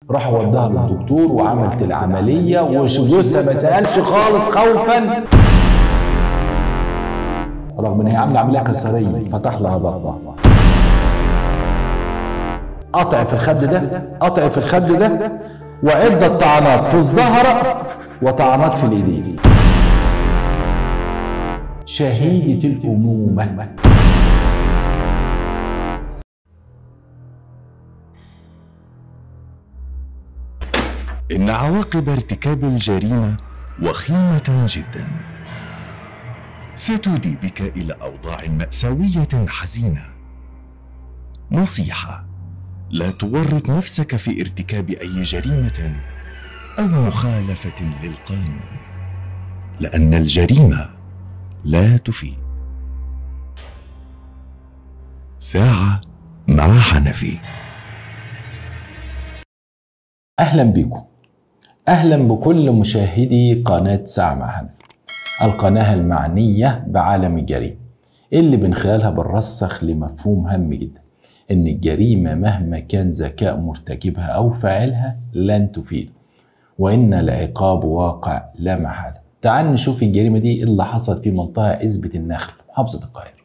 راح وداها للدكتور وعملت العمليه وجوزها ما سالش خالص خوفا رغم ان هي عامله عمليه قيصريه فتح لها بطنها قطع في الخد ده قطع في الخد ده وعدة طعنات في الظهر وطعنات في الايدين شهيدة الأمومة إن عواقب ارتكاب الجريمة وخيمة جدا ستودي بك إلى أوضاع مأساوية حزينة نصيحة لا تورط نفسك في ارتكاب أي جريمة أو مخالفة للقانون لأن الجريمة لا تفيد ساعة مع حنفي أهلا بكم أهلا بكل مشاهدي قناة ساعة مع حنفي القناة المعنية بعالم الجريمة اللي من خلالها بنرسخ لمفهوم هام جدا إن الجريمة مهما كان ذكاء مرتكبها أو فاعلها لن تفيد وإن العقاب واقع لا محالة تعال نشوف الجريمة دي اللي حصلت في منطقة عزبة النخل محافظة القاهرة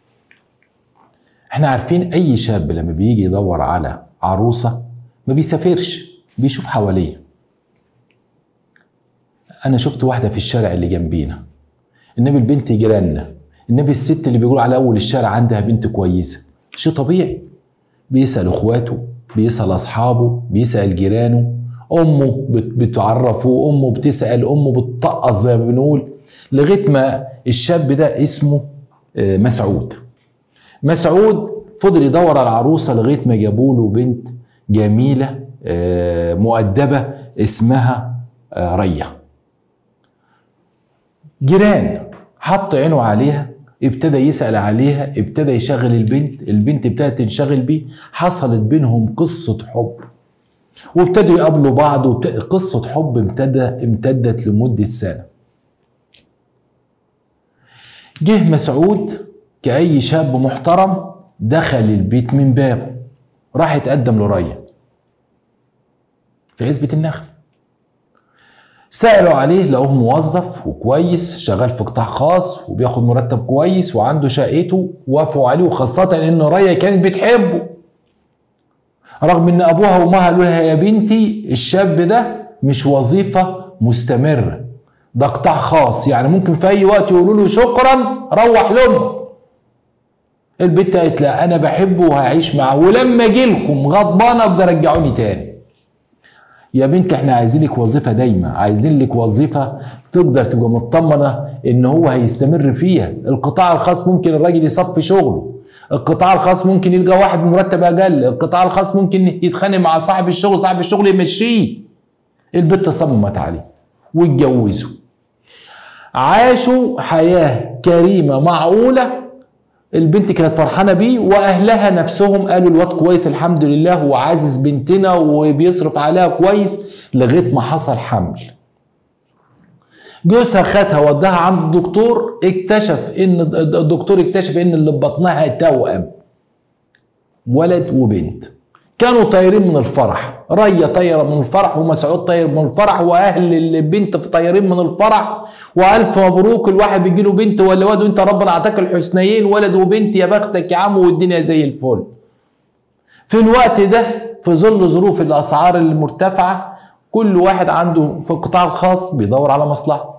احنا عارفين أي شاب لما بيجي يدور على عروسة ما بيسافرش بيشوف حواليه انا شفت واحده في الشارع اللي جنبينا النبي البنت جيراننا النبي الست اللي بيقول على اول الشارع عندها بنت كويسه شيء طبيعي بيسال اخواته بيسال اصحابه بيسال جيرانه امه بتعرفه امه بتسال امه بتطقص زي ما بنقول لغايه ما الشاب ده اسمه مسعود مسعود فضل يدور على العروسه لغايه ما جابوا له بنت جميله مؤدبه اسمها ريه جيران حط عينه عليها ابتدى يسأل عليها ابتدى يشغل البنت البنت ابتدت تنشغل بيه حصلت بينهم قصة حب وابتدوا يقابلوا بعض وبت... قصة حب امتدى امتدت لمدة سنة جه مسعود كأي شاب محترم دخل البيت من بابه راح يتقدم لريا في عزبة النخل سألوا عليه لقوه موظف وكويس شغال في قطاع خاص وبياخد مرتب كويس وعنده شقته وافقوا عليه وخاصة ان ريا كانت بتحبه رغم ان ابوها وامها قالوا لها يا بنتي الشاب ده مش وظيفة مستمرة ده قطاع خاص يعني ممكن في اي وقت يقولوا له شكرا روح لامك البنت قالت لا انا بحبه وهعيش معاه ولما اجي لكم غضبانه ابقى رجعوني تاني يا بنت احنا عايزين لك وظيفه دايمه عايزين لك وظيفه تقدر تبقى مطمنه ان هو هيستمر فيها القطاع الخاص ممكن الراجل يصفي شغله القطاع الخاص ممكن يلقى واحد بمرتب اقل القطاع الخاص ممكن يتخانق مع صاحب الشغل صاحب الشغل يمشيه البنت صممت عليه واتجوزوا عاشوا حياه كريمه معقوله البنت كانت فرحانة بيه وأهلها نفسهم قالوا الواد كويس الحمد لله وعازز بنتنا وبيصرف عليها كويس لغاية ما حصل حمل جوزها خدها وداها عند الدكتور اكتشف ان الدكتور اكتشف ان اللي بطنها توأم ولد وبنت كانوا طايرين من الفرح ريا طايرة من الفرح ومسعود طاير من الفرح واهل البنت طايرين من الفرح والف مبروك الواحد بيجي له بنت ولا واد وانت ربنا اعطاك الحسنيين ولد وبنت يا بختك يا عم والدنيا زي الفل في الوقت ده في ظل ظروف الاسعار المرتفعه كل واحد عنده في القطاع الخاص بيدور على مصلحه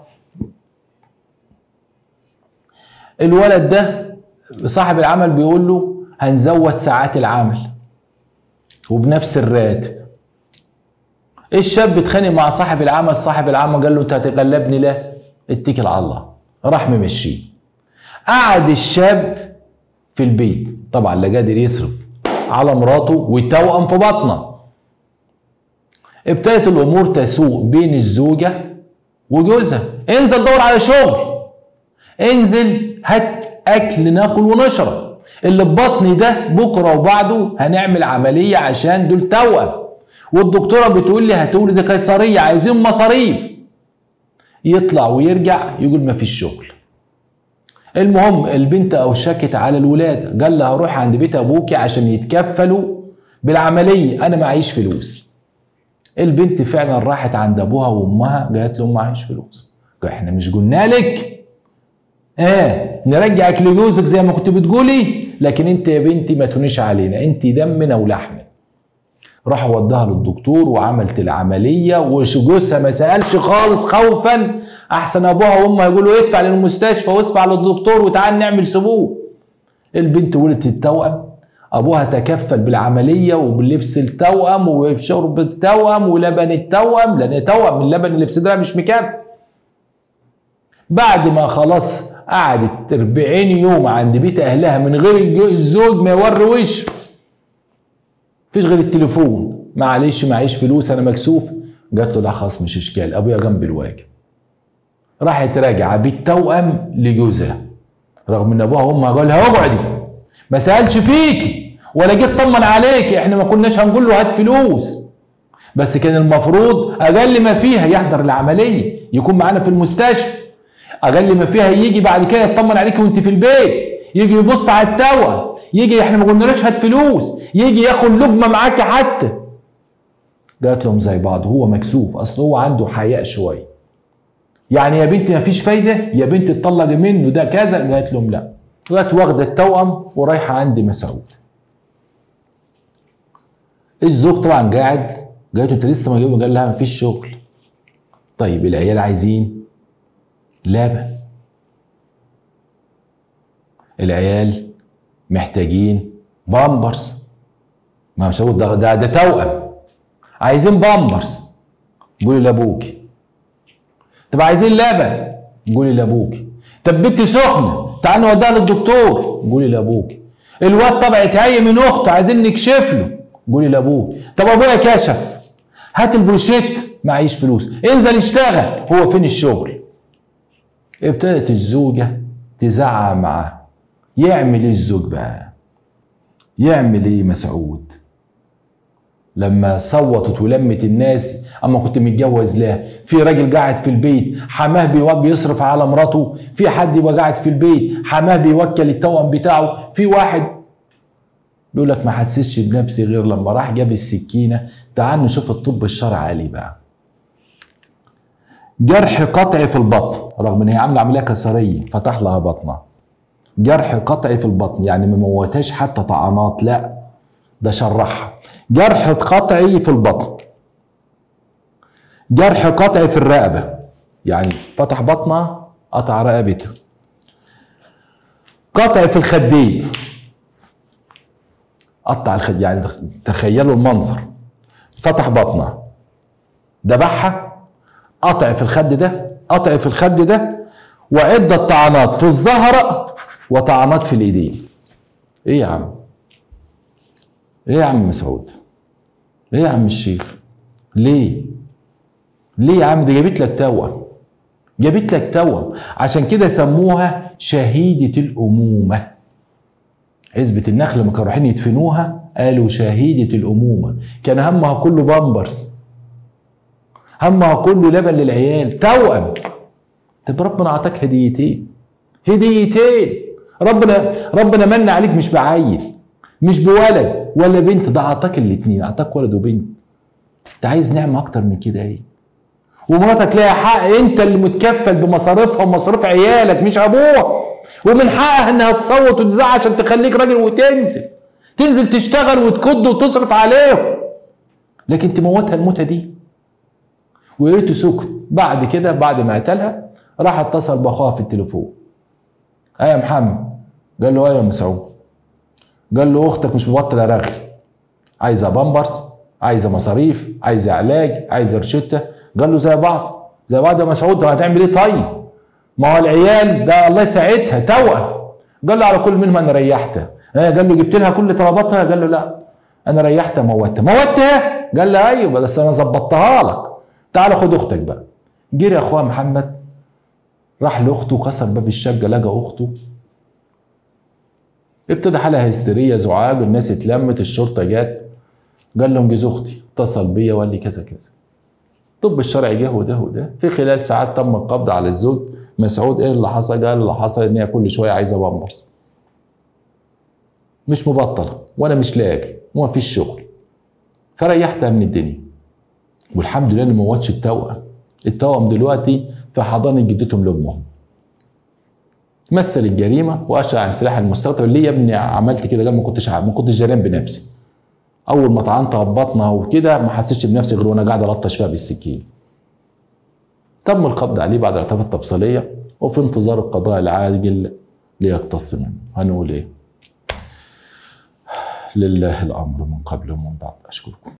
الولد ده صاحب العمل بيقول له هنزود ساعات العمل وبنفس الراتب الشاب اتخانق مع صاحب العمل صاحب العمل قال له انت هتغلبني لا اتكل على الله راح ممشيه قعد الشاب في البيت طبعا لا قادر يصرف على مراته وتوأم في بطنه ابتدت الامور تسوء بين الزوجه وجوزها انزل دور على شغل انزل هات اكل ناكل ونشرب اللي ببطني ده بكره وبعده هنعمل عمليه عشان دول توأم والدكتوره بتقول لي هتولد قيصريه عايزين مصاريف يطلع ويرجع يقول ما فيش شغل المهم البنت اوشكت على الولاده قال لها روح عند بيت ابوكي عشان يتكفلوا بالعمليه انا معيش فلوس البنت فعلا راحت عند ابوها وامها قالت لهم معيش فلوس قال احنا مش قلنا لك اه نرجعك لجوزك زي ما كنت بتقولي لكن انت يا بنتي ما تونيش علينا انت دمنا ولحمنا راح وداها للدكتور وعملت العملية وجوزها ما سألش خالص خوفا أحسن أبوها وأمها يقولوا ادفع للمستشفى وادفع للدكتور وتعال نعمل سبوع البنت ولدت التوأم أبوها تكفل بالعملية وبلبس التوأم وبشرب التوأم ولبن التوأم لأن توأم من اللبن اللي في صدرها مش مكفي بعد ما خلاص قعدت 40 يوم عند بيت أهلها من غير الزوج ما يوري وشه مفيش غير التليفون معلش معيش فلوس انا مكسوف جات له لا خلاص مش اشكال ابويا جنب الواجب راحت راجعه بالتوأم لجوزها رغم ان ابوها وامها قال لها اقعدي ما سالش فيكي ولا جيت طمن عليكي احنا ما كناش هنقول له هات فلوس بس كان المفروض اقل ما فيها يحضر العمليه يكون معانا في المستشفى اقل ما فيها يجي بعد كده يطمن عليكي وانت في البيت يجي يبص على التوأم يجي احنا ما قلنالوش هات فلوس يجي ياخد لقمه معاك حتى قالت لهم زي بعض هو مكسوف اصل هو عنده حياء شويه يعني يا بنتي ما فيش فايده يا بنتي اتطلق منه ده كذا قالت لهم لا قالت واخده التوأم ورايحه عند مسعود الزوج طبعا قاعد قالت له انت لسه ما جاوب قال لها ما فيش شغل طيب العيال عايزين لبن العيال محتاجين بامبرز ما مش هقول ده ده, ده توأم عايزين بامبرز قولي لابوكي طب عايزين لبن قولي لابوكي طب بنتي سخنه تعال نوديها للدكتور قولي لابوكي الواد طبعا اتهيأ من اخته عايزين نكشف له قولي لابوك طب ابويا كشف هات البروشيت معيش فلوس انزل اشتغل هو فين الشغل ابتدت الزوجه تزعق معاه يعمل ايه الزوج بقى يعمل ايه مسعود لما صوتت ولمت الناس اما كنت متجوز لا في راجل قاعد في البيت حماه بيواب بيصرف على مراته في حد يبقى قاعد في البيت حماه بيوكل التوأم بتاعه في واحد بيقول لك ما حسيتش بنفسي غير لما راح جاب السكينه تعال نشوف الطب الشرعي عليه بقى جرح قطعي في البطن رغم ان هي عامله عمليه كسريه فتح لها بطنها جرح قطعي في البطن يعني ما موتهاش حتى طعنات لا ده شرحها جرح قطعي في البطن جرح قطعي في الرقبه يعني فتح بطنها قطع رقبتها قطع في الخدين قطع الخد يعني تخيلوا المنظر فتح بطنها ذبحها قطع في الخد ده قطع في الخد ده وعدة طعنات في الظهر وطعنات في الايدين ايه يا عم ايه يا عم مسعود ايه يا عم الشيخ ليه ليه يا عم دي جابت لك توأم جابت لك توأم عشان كده سموها شهيدة الأمومة عزبة النخل لما كانوا رايحين يدفنوها قالوا شهيدة الأمومة كان همها كله بامبرز همها كله لبن للعيال توأم طب ربنا أعطاك هديتين هديتين ربنا ربنا من عليك مش بعيل مش بولد ولا بنت ده أعطاك الاتنين أعطاك ولد وبنت أنت عايز نعمة أكتر من كده إيه ومراتك ليها حق أنت اللي متكفل بمصاريفها ومصاريف عيالك مش أبوها ومن حقها انها تصوت وتزعق عشان تخليك راجل وتنزل تنزل تشتغل وتكد وتصرف عليهم لكن تموتها الموتة دي ويا ريته سكت بعد كده بعد ما قتلها راح اتصل باخوها في التليفون ايه يا محمد قال له ايه يا مسعود قال له اختك مش مبطله رغي عايزه بامبرز عايزه مصاريف عايزه علاج عايزه روشته قال له زي بعض زي بعض يا مسعود هتعمل ايه طيب ما هو العيال ده الله يساعدها توأم قال له على كل منهم انا ريحتها آه قال له جبت لها كل طلباتها قال له لا انا ريحتها موتها موتها قال له ايوه بس انا ظبطتها لك تعال خد اختك بقى جري اخوها محمد راح لاخته كسر باب الشقه لقى اخته ابتدى حالها هستيريه زعاج الناس اتلمت الشرطه جت قال لهم جوز اختي اتصل بيا وقال لي كذا كذا الطب الشرعي جه وده وده في خلال ساعات تم القبض على الزوج مسعود ايه اللي حصل؟ قال اللي حصل ان هي كل شويه عايزه بامبرز. مش مبطله وانا مش لاقي وما فيش شغل. فريحتها من الدنيا. والحمد لله انه ما موتش التوأم التوأم دلوقتي في حضانه جدتهم لامهم مثل الجريمه واشار عن السلاح المستخدم ليه يا ابني عملت كده قال ما كنتش ما كنتش جريان بنفسي اول ما طعنت بطنها وكده ما حسيتش بنفسي غير وانا قاعد الطش فيها بالسكين تم القبض عليه بعد ارتفاع التبصيليه وفي انتظار القضاء العاجل ليقتص منه هنقول ايه لله الامر من قبل ومن بعد اشكركم